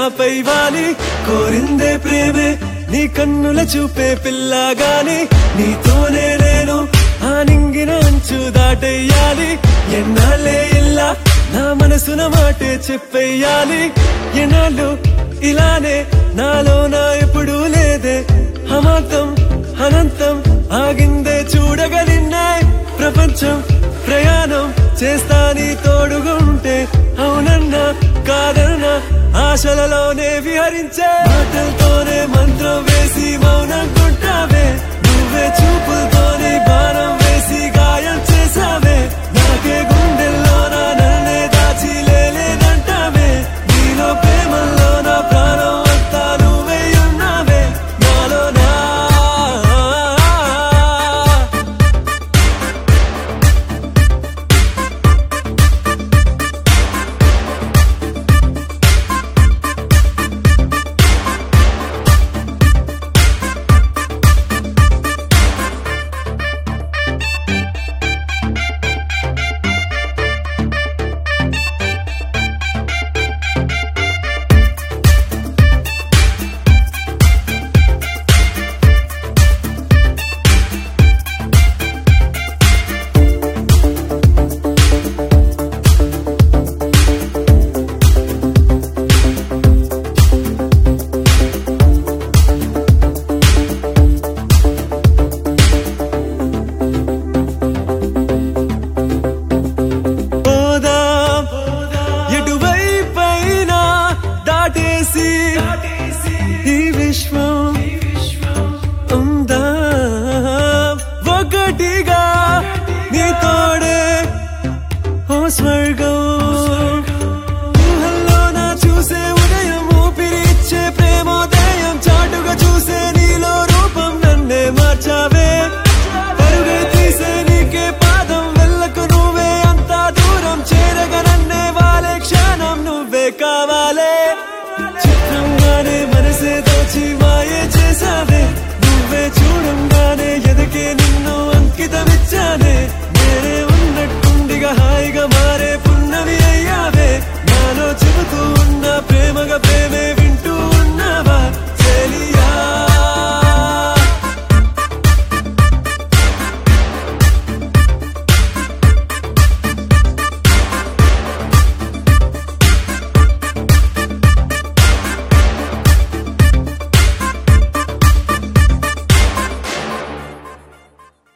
నాపై వాలి కోరిందే ప్రేమే నీ కన్నుల చూపే పిల్లగాని నీతోనే నేను ఆ నింగిన అంచు దాటెయ్యాలి ఎన్నాళ్ళే ఇల్లా నా మనసున మాటే చెప్పెయ్యాలి ఎన్నాళ్ళు ఇలానే నాలో నా ఎప్పుడు లేదే అమాంతం అనంతం ఆగిందే చూడగలిన్నే ప్రపంచం ప్రయాణం చేస్తా నీ తోడుగుంటే అవునన్నా కాదన్నా ఆశలలోనే విహరించే మాటలతోనే మంత్రం వేసి మౌనం కొంటావే నువ్వే చూపులతోనే బాణం వేసి గాయం చేసావే నాకే గుండెల్లో నా నన్నే దాచి లేలేదంటావే నీలో ప్రేమల్లో నా ప్రాణం అంతా నువ్వే ఉన్నావే నాలో నా పోదాం ఎటువైపైనా దాటేసి